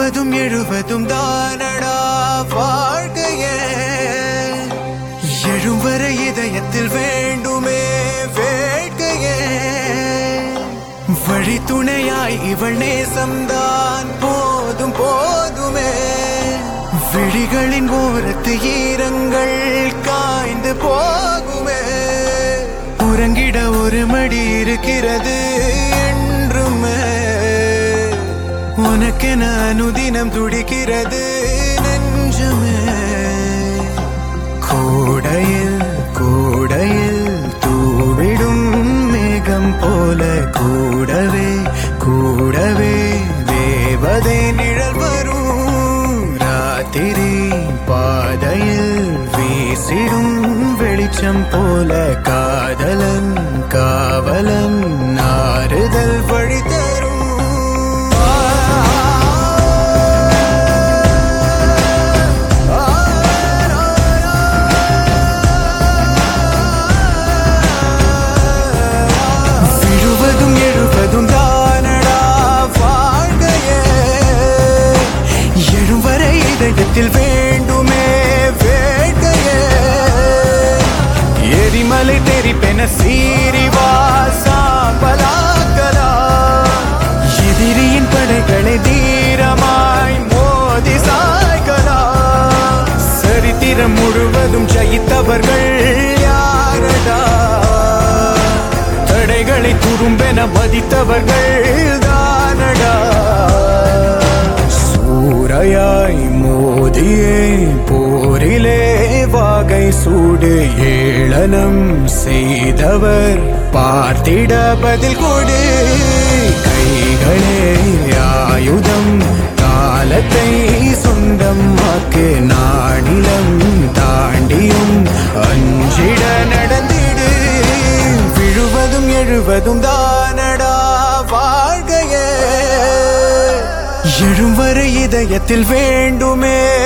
எழுவதும் எழுவதும் தானடா வாழ்க்கையே எழும் வரை இதயத்தில் வேண்டுமே வேட்கையே வழி துணையாய் இவள் நேசம்தான் போதும் போதுமே விழிகளின் ஓரத்து ஈரங்கள் காய்ந்து போகுமே உறங்கிட ஒரு மடி இருக்கிறது என்றுமே உனக்கென அனுதினம் துடிக்கிறது நெஞ்சமே கோடையில் கோடையில் தூவிடும் மேகம் போல கூடவே கூடவே தேவதை நிழல் வரும் ராத்திரி பாதையில் வீசிடும் வெளிச்சம் போல காதலன் காவலன் ஆறுதல் வழி தரும் விழுவதும் எழுவதும் தானடா வாழ்க்கையே எழும் வரை இதயத்தில் வேண்டுமே வேட்கையே எரிமலை தெரிப்பென சீரிவா சாம்பலாக்கலா எதிரியின் படைகளை தீரமாய் மோதி சாய்கலா சரித்திரம் முழுவதும் ஜெயித்தவர்கள் யாரடா தடைகளை துரும்பென மதித்தவர்கள் தானடா சூறையாய் மோதியே போரிலே வாகை சூடு ஏளனம் செய்தவர் பார்த்திட பதில் கொடு கைகளே ஆயுதம் காலத்தை சொந்தமாக்கு நாடிலம் தாண்டியும் அஞ்சிட நடந்திடு விழுவதும் எழுவதும் தானடா வாழ்க்கையே எழும் வரை இதயத்தில் வேண்டுமே